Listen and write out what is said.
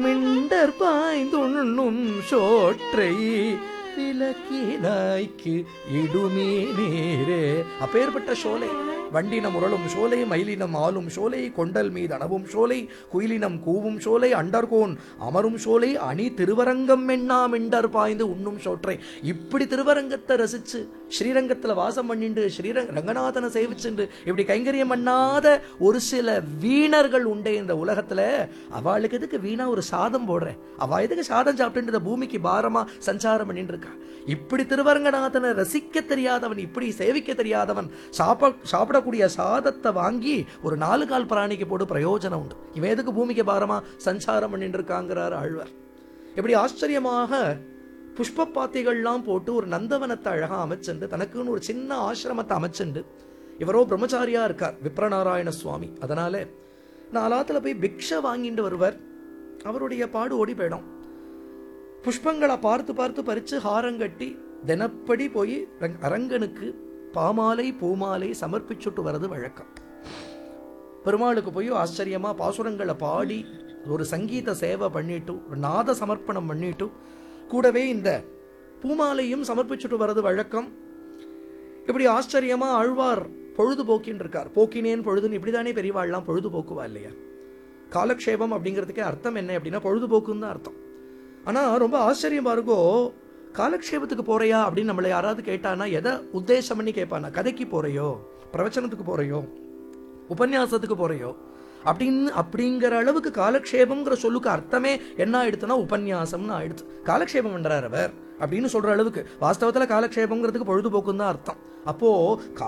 மிண்டர் பாய்ந்துண்ணும் சோற்றை விளக்கினாய்க்கு இடுமே நேரே அப்பேற்பட்ட சோலை வண்டினம் உரளும் சோலை மயிலினம் ஆளும் சோலை கொண்டல் மீது அணவும் சோலை குயிலினம் கூவும் சோலை அண்டர்கோன் அமரும் சோலை அணி திருவரங்கம் எண்ணா மிண்டர் பாய்ந்து உண்ணும் சோற்றை இப்படி திருவரங்கத்தை ரசிச்சு ஸ்ரீரங்கத்துல வாசம் பண்ணிண்டு ஸ்ரீரங்க ரங்கநாதனை சேவிச்சுண்டு இப்படி கைங்கரியம் பண்ணாத ஒரு சில வீணர்கள் உண்டே இந்த உலகத்துல அவளுக்கு எதுக்கு வீணா ஒரு சாதம் போடுறேன் அவ எதுக்கு சாதம் சாப்பிட்டு இந்த பூமிக்கு பாரமா சஞ்சாரம் பண்ணிட்டு இருக்கா இப்படி திருவரங்கநாதனை ரசிக்க தெரியாதவன் இப்படி சேவிக்க தெரியாதவன் சாப்ப சாப்பிடக்கூடிய சாதத்தை வாங்கி ஒரு நாலு கால் பிராணிக்கு போட்டு பிரயோஜனம் உண்டு இவன் எதுக்கு பூமிக்கு பாரமா சஞ்சாரம் பண்ணிட்டு இருக்காங்கிறார் ஆழ்வார் இப்படி ஆச்சரியமாக புஷ்ப பாத்திகள்லாம் போட்டு ஒரு நந்தவனத்தை அழகா அமைச்சுண்டு தனக்குன்னு ஒரு சின்ன ஆசிரமத்தை அமைச்சுண்டு இவரோ பிரம்மச்சாரியா இருக்கார் விப்ரநாராயண சுவாமி அதனால நாலாத்துல போய் பிக்ஷை வாங்கிட்டு வருவர் அவருடைய பாடு ஓடி போயிடும் புஷ்பங்களை பார்த்து பார்த்து பறிச்சு ஹாரங்கட்டி தினப்படி போய் ரங்- அரங்கனுக்கு பாமாலை பூமாலை சமர்ப்பிச்சுட்டு வர்றது வழக்கம் பெருமாளுக்கு போய் ஆச்சரியமா பாசுரங்களை பாடி ஒரு சங்கீத சேவை பண்ணிட்டு ஒரு நாத சமர்ப்பணம் பண்ணிட்டு கூடவே இந்த பூமாலையும் சமர்ப்பிச்சுட்டு வர்றது வழக்கம் இப்படி ஆச்சரியமா ஆழ்வார் பொழுதுபோக்கின்னு இருக்கார் போக்கினேன் பொழுதுன்னு இப்படிதானே பெரியவாள்லாம் பொழுதுபோக்குவா இல்லையா காலக்ஷேபம் அப்படிங்கிறதுக்கே அர்த்தம் என்ன அப்படின்னா பொழுதுபோக்குன்னு தான் அர்த்தம் ஆனா ரொம்ப ஆச்சரியமா இருக்கோ காலக்ஷேபத்துக்கு போறியா அப்படின்னு நம்மளை யாராவது கேட்டானா எதை உத்தேசம் பண்ணி கேட்பானா கதைக்கு போறையோ பிரவச்சனத்துக்கு போறையோ உபன்யாசத்துக்கு போறையோ அப்படின்னு அப்படிங்கிற அளவுக்கு காலக்ஷேபம்ங்கிற சொல்லுக்கு அர்த்தமே என்ன ஆயிடுத்துன்னா உபன்யாசம்னு ஆயிடுச்சு காலக்ஷேபம் பண்றார் அவர் அப்படின்னு சொல்ற அளவுக்கு வாஸ்தவத்துல காலக்ஷேபம்ங்கிறதுக்கு பொழுதுபோக்குன்னு தான் அர்த்தம் அப்போ